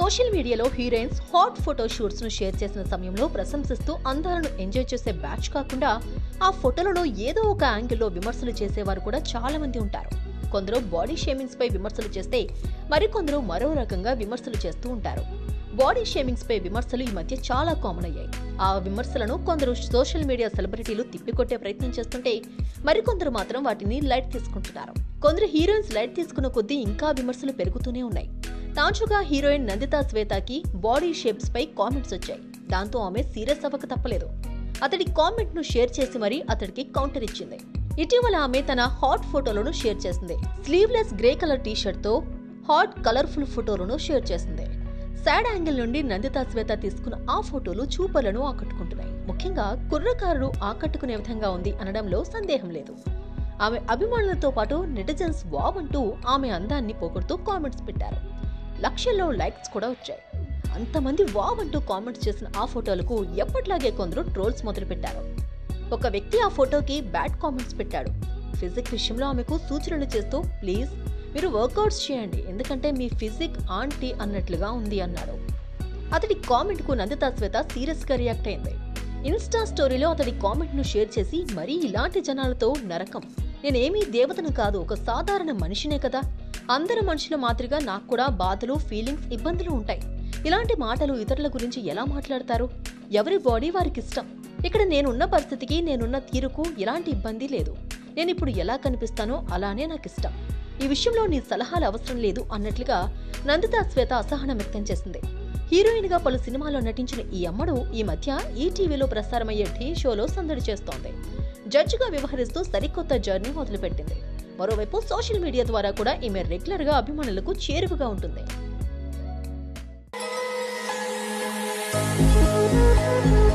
social మీడియాలో heroines hot photo shoots ను share చేసిన సమయంలో ప్రశంసిస్తూ అందాలను ఎంజాయ్ చేసే బ్యాచ్ కాకుండా ఆ ఫోటోలలో ఏదో ఒక యాంగిల్లో విమర్శలు చేసేవారు కూడా చాలా మంది ఉంటారు కొందరు బాడీ షేమింగ్స్ పై విమర్శలు చేస్తే మరికొందరు మరో రకంగా విమర్శలు చేస్తూ ఉంటారు బాడీ షేమింగ్స్ పై విమర్శలు ఈ మధ్య చాలా కామన్ అయ్యాయి ఆ విమర్శలను కొందరు సోషల్ మీడియా సెలబ్రిటీలు తిప్పికొట్టే ప్రయత్నం చేస్తుంటే మరికొందరు మాత్రం వాటిని లైట్ తీసుకుంటున్నారు కొందరు హీరోయిన్స్ లైట్ తీసుకున్న కొద్దీ ఇంకా విమర్శలు పెరుగుతూనే ఉన్నాయి తాజాగా హీరోయిన్ నందితా శ్వేతకి బాడీ షేప్స్ పై కామెంట్స్ వచ్చాయి దాంతో ఆమె సీరియస్ అవ్వక తప్పలేదు అతడి కామెంట్ ను షేర్ చేసి మరీ అతడికి కౌంటర్ ఇచ్చింది ఇటీవల ఆమె తన హాట్ ఫోటోలను షేర్ చేసింది sleeveless grey colour T shirt తో హాట్ కలర్ఫుల్ ఫోటోలను షేర్ చేసింది సాడ్ యాంగిల్ నుండి నందితా శ్వేత తీసుకున్న ఆ ఫోటోలు చూపలను ఆకట్టుకుంటున్నాయి ముఖ్యంగా కుర్రకారులు ఆకట్టుకునే విధంగా ఉంది అనడంలో సందేహం లేదు ఆమె అభిమానులతో పాటు నెటిజన్స్ వావ్ అంటూ ఆమె అందాన్ని పొగుడుతూ కామెంట్స్ పెట్టారు లక్షల్లో లైక్స్ కూడా వచ్చాయి అంతమంది వావ్ అంటూ కామెంట్స్ చేసిన ఆ ఫోటోలకు ఎప్పట్లాగే కొందరు ట్రోల్స్ మొదలుపెట్టారు ఒక వ్యక్తి ఆ ఫోటోకి బ్యాడ్ కామెంట్స్ పెట్టాడు ఫిజిక్ విషయంలో ఆమెకు సూచనలు చేస్తూ ప్లీజ్ మీరు వర్కౌట్స్ చేయండి ఎందుకంటే మీ ఫిజిక్ ఆంటీ అన్నట్లుగా ఉంది అన్నాడు అతడి కామెంట్ కు నందితా శ్వేత సీరియస్ గా రియాక్ట్ అయింది ఇన్స్టా స్టోరీలో అతడి కామెంట్ ను షేర్ చేసి మరీ ఇలాంటి జనాలతో నరకం నేనేమీ దేవతను కాదు ఒక సాధారణ మనిషినే కదా అందరు మనుషుల మాదిరిగా నాకు కూడా బాధలు ఫీలింగ్స్ ఇబ్బందులు ఉంటాయి ఇలాంటి మాటలు ఇతరుల గురించి ఎలా మాట్లాడతారు ఎవరి బాడీ వారికి ఇష్టం ఇక్కడ నేనున్న పరిస్థితికి నేనున్న తీరుకు ఎలాంటి ఇబ్బంది లేదు నేను ఇప్పుడు ఎలా కనిపిస్తానో అలానే నాకు ఇష్టం ఈ విషయంలో నీ సలహాలు అవసరం లేదు అన్నట్లుగా నందితా శ్వేత అసహనం వ్యక్తం చేసింది హీరోయిన్ గా పలు సినిమాల్లో నటించిన ఈ అమ్మడు ఈ మధ్య ఈ టీవీలో ప్రసారమయ్యే ఢీ షోలో సందడి చేస్తోంది జడ్జిగా వ్యవహరిస్తూ సరికొత్త జర్నీ మొదలుపెట్టింది మరోవైపు సోషల్ మీడియా ద్వారా కూడా ఈమె రెగ్యులర్ గా అభిమానులకు చేరువగా ఉంటుంది